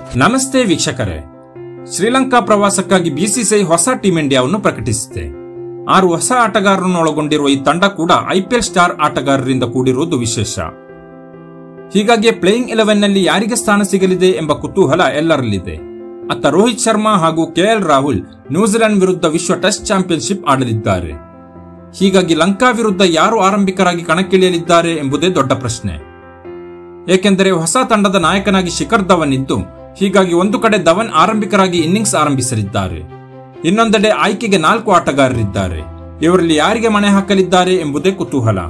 ನಮಸ್ತೆ ವೀಕ್ಷಕರೇ ಶ್ರೀಲಂಕಾ ಪ್ರವಾಸಕ್ಕಾಗಿ ಬಿಸಿಸಿಐ ಹೊಸ ಟೀಂ ಇಂಡಿಯಾವನ್ನು ಪ್ರಕಟಿಸಿದೆ ಆರು ಹೊಸ ಆಟಗಾರರನ್ನು ಒಳಗೊಂಡಿರುವ ಈ ತಂಡ ಕೂಡ ಐಪಿಎಲ್ ಸ್ಟಾರ್ ಆಟಗಾರರಿಂದ ಕೂಡಿರುವುದು ವಿಶೇಷ ಹೀಗಾಗಿ ಪ್ಲೇಯಿಂಗ್ ಎಲೆವೆನ್ ನಲ್ಲಿ ಯಾರಿಗೆ ಸ್ಥಾನ ಸಿಗಲಿದೆ ಎಂಬ ಕುತೂಹಲ ಎಲ್ಲರಲ್ಲಿದೆ ಅತ್ತ ರೋಹಿತ್ ಶರ್ಮಾ ಹಾಗೂ ಕೆಎಲ್ ರಾಹುಲ್ ನ್ಯೂಜಿಲೆಂಡ್ ವಿರುದ್ಧ ವಿಶ್ವ ಟೆಸ್ಟ್ ಚಾಂಪಿಯನ್ಶಿಪ್ ಆಡಲಿದ್ದಾರೆ ಹೀಗಾಗಿ ಲಂಕಾ ವಿರುದ್ಧ ಯಾರು ಆರಂಭಿಕರಾಗಿ ಕಣಕ್ಕಿಳಿಯಲಿದ್ದಾರೆ ಎಂಬುದೇ ದೊಡ್ಡ ಪ್ರಶ್ನೆ ಏಕೆಂದರೆ ಹೊಸ ತಂಡದ ನಾಯಕನಾಗಿ ಶಿಖರ್ ಧವನ್ ಇದ್ದು ಹೀಗಾಗಿ ಒಂದು ಕಡೆ ಧವನ್ ಆರಂಭಿಕರಾಗಿ ಇನ್ನಿಂಗ್ಸ್ ಆರಂಭಿಸಲಿದ್ದಾರೆ ಇನ್ನೊಂದೆಡೆ ಆಯ್ಕೆಗೆ ನಾಲ್ಕು ಆಟಗಾರರಿದ್ದಾರೆ ಇವರಲ್ಲಿ ಯಾರಿಗೆ ಮಣೆ ಹಾಕಲಿದ್ದಾರೆ ಎಂಬುದೇ ಕುತೂಹಲ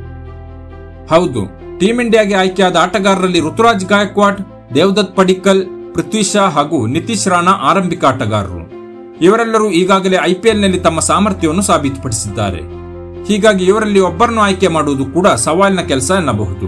ಹೌದು ಟೀಂ ಇಂಡಿಯಾಗೆ ಆಯ್ಕೆಯಾದ ಆಟಗಾರರಲ್ಲಿ ಋತುರಾಜ್ ಗಾಯಕ್ವಾಡ್ ದೇವದತ್ ಪಡಿಕ್ಕಲ್ ಪೃಥ್ವಿ ಶಾ ಹಾಗೂ ನಿತೀಶ್ ರಾಣಾ ಆರಂಭಿಕ ಆಟಗಾರರು ಇವರೆಲ್ಲರೂ ಈಗಾಗಲೇ ಐಪಿಎಲ್ನಲ್ಲಿ ತಮ್ಮ ಸಾಮರ್ಥ್ಯವನ್ನು ಸಾಬೀತುಪಡಿಸಿದ್ದಾರೆ ಹೀಗಾಗಿ ಇವರಲ್ಲಿ ಒಬ್ಬರನ್ನು ಆಯ್ಕೆ ಮಾಡುವುದು ಕೂಡ ಸವಾಲಿನ ಕೆಲಸ ಎನ್ನಬಹುದು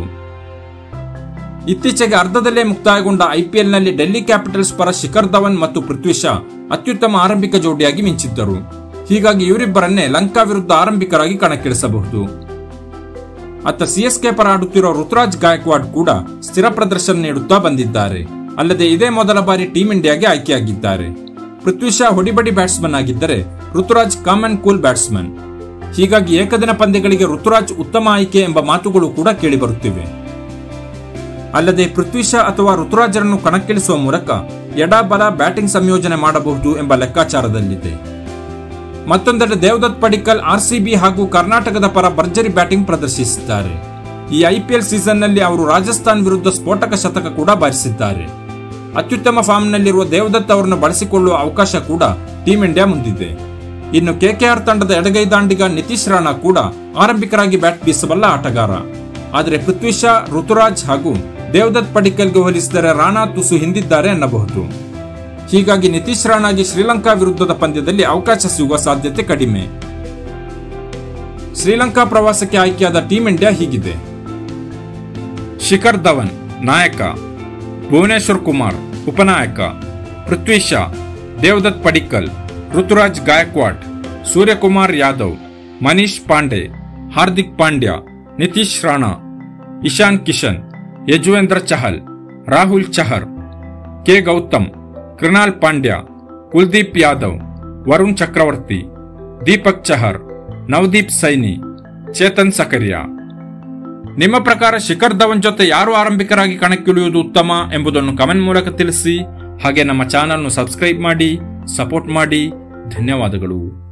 ಇತ್ತೀಚೆಗೆ ಅರ್ಧದಲ್ಲೇ ಮುಕ್ತಾಯಗೊಂಡ ಐಪಿಎಲ್ನಲ್ಲಿ ಡೆಲ್ಲಿ ಕ್ಯಾಪಿಟಲ್ಸ್ ಪರ ಶಿಖರ್ ಧವನ್ ಮತ್ತು ಪೃಥ್ವಿ ಶಾ ಅತ್ಯುತ್ತಮ ಆರಂಭಿಕ ಜೋಡಿಯಾಗಿ ಮಿಂಚಿದ್ದರು ಹೀಗಾಗಿ ಇವರಿಬ್ಬರನ್ನೇ ಲಂಕಾ ವಿರುದ್ಧ ಆರಂಭಿಕರಾಗಿ ಕಣಕ್ಕಿಳಿಸಬಹುದು ಅತ್ತ ಸಿಎಸ್ಕೆ ಪರ ಆಡುತ್ತಿರುವ ಋತುರಾಜ್ ಗಾಯಕ್ವಾಡ್ ಕೂಡ ಸ್ಥಿರ ಪ್ರದರ್ಶನ ನೀಡುತ್ತಾ ಬಂದಿದ್ದಾರೆ ಅಲ್ಲದೆ ಇದೇ ಮೊದಲ ಬಾರಿ ಟೀಂ ಇಂಡಿಯಾಗೆ ಆಯ್ಕೆಯಾಗಿದ್ದಾರೆ ಪೃಥ್ವಿ ಶಾ ಹೊಡಿಬಡಿ ಬ್ಯಾಟ್ಸ್ಮನ್ ಆಗಿದ್ದರೆ Ruturaj calm and cool batsman ಹೀಗಾಗಿ ಏಕದಿನ ಪಂದ್ಯಗಳಿಗೆ ಋತುರಾಜ್ ಉತ್ತಮ ಆಯ್ಕೆ ಎಂಬ ಮಾತುಗಳು ಕೂಡ ಕೇಳಿಬರುತ್ತಿವೆ ಅಲ್ಲದೆ ಪೃಥ್ವಿ ಶಾ ಅಥವಾ ಋತುರಾಜರನ್ನು ಕಣಕ್ಕಿಳಿಸುವ ಮೂಲಕ ಎಡ ಬಲ ಬ್ಯಾಟಿಂಗ್ ಸಂಯೋಜನೆ ಮಾಡಬಹುದು ಎಂಬ ಲೆಕ್ಕಾಚಾರದಲ್ಲಿದೆ ಮತ್ತೊಂದೆಡೆ ದೇವದತ್ ಪಡಿಕ್ಕಲ್ ಆರ್ಸಿಬಿ ಹಾಗೂ ಕರ್ನಾಟಕದ ಪರ ಭರ್ಜರಿ ಬ್ಯಾಟಿಂಗ್ ಪ್ರದರ್ಶಿಸಿದ್ದಾರೆ ಈ ಐಪಿಎಲ್ ಸೀಸನ್ನಲ್ಲಿ ಅವರು ರಾಜಸ್ಥಾನ್ ವಿರುದ್ಧ ಸ್ಫೋಟಕ ಶತಕ ಕೂಡ ಬಾರಿಸಿದ್ದಾರೆ ಅತ್ಯುತ್ತಮ ಫಾರ್ಮ್ನಲ್ಲಿರುವ ದೇವದತ್ ಅವರನ್ನು ಬಳಸಿಕೊಳ್ಳುವ ಅವಕಾಶ ಕೂಡ ಟೀಂ ಇಂಡಿಯಾ ಮುಂದಿದೆ ಇನ್ನು ಕೆಕೆಆರ್ ತಂಡದ ಎಡಗೈ ದಾಂಡಿಗ ನಿತೀಶ್ ರಾಣಾ ಕೂಡ ಆರಂಭಿಕರಾಗಿ ಬ್ಯಾಟ್ ಬೀಸಬಲ್ಲ ಆಟಗಾರ ಆದರೆ ಪೃಥ್ವಿ ಶಾ ಋತುರಾಜ್ ಹಾಗೂ ದೇವದತ್ ಪಡಿಕ್ಕಲ್ಗೆ ಹೋಲಿಸಿದರೆ ರಾಣಾ ತುಸು ಹಿಂದಿದ್ದಾರೆ ಎನ್ನಬಹುದು ಹೀಗಾಗಿ ನಿತೀಶ್ ರಾಣಾಗೆ ಶ್ರೀಲಂಕಾ ವಿರುದ್ಧದ ಪಂದ್ಯದಲ್ಲಿ ಅವಕಾಶ ಸಿಗುವ ಸಾಧ್ಯತೆ ಕಡಿಮೆ ಶ್ರೀಲಂಕಾ ಪ್ರವಾಸಕ್ಕೆ ಆಯ್ಕೆಯಾದ ಟೀಂ ಇಂಡಿಯಾ ಹೀಗಿದೆ ಶಿಖರ್ ಧವನ್ ನಾಯಕ ಭುವನೇಶ್ವರ್ ಕುಮಾರ್ ಉಪನಾಯಕ ಪೃಥ್ವಿ ಶಾ ದೇವದತ್ ಪಡಿಕ್ಕಲ್ ಋತುರಾಜ್ ಗಾಯಕ್ವಾಡ್ ಸೂರ್ಯಕುಮಾರ್ ಯಾದವ್ ಮನೀಶ್ ಪಾಂಡೆ ಹಾರ್ದಿಕ್ ಪಾಂಡ್ಯ ನಿತೀಶ್ ರಾಣಾ ಇಶಾನ್ ಕಿಶನ್ ಯಜುವೇಂದ್ರ ಚಹಲ್ ರಾಹುಲ್ ಚಹರ್ ಕೆ ಗೌತಮ್ ಕೃಣಾಲ್ ಪಾಂಡ್ಯ ಕುಲ್ದೀಪ್ ಯಾದವ್ ವರುಣ್ ಚಕ್ರವರ್ತಿ ದೀಪಕ್ ಚಹರ್ ನವದೀಪ್ ಸೈನಿ ಚೇತನ್ ಸಕರಿಯಾ ನಿಮ್ಮ ಪ್ರಕಾರ ಶಿಖರ್ ಧವನ್ ಜೊತೆ ಯಾರು ಆರಂಭಿಕರಾಗಿ ಕಣಕ್ಕಿಳಿಯುವುದು ಉತ್ತಮ ಎಂಬುದನ್ನು ಕಮೆಂಟ್ ಮೂಲಕ ತಿಳಿಸಿ ಹಾಗೆ ನಮ್ಮ ಚಾನಲ್ನು ಸಬ್ಸ್ಕ್ರೈಬ್ ಮಾಡಿ ಸಪೋರ್ಟ್ ಮಾಡಿ ಧನ್ಯವಾದಗಳು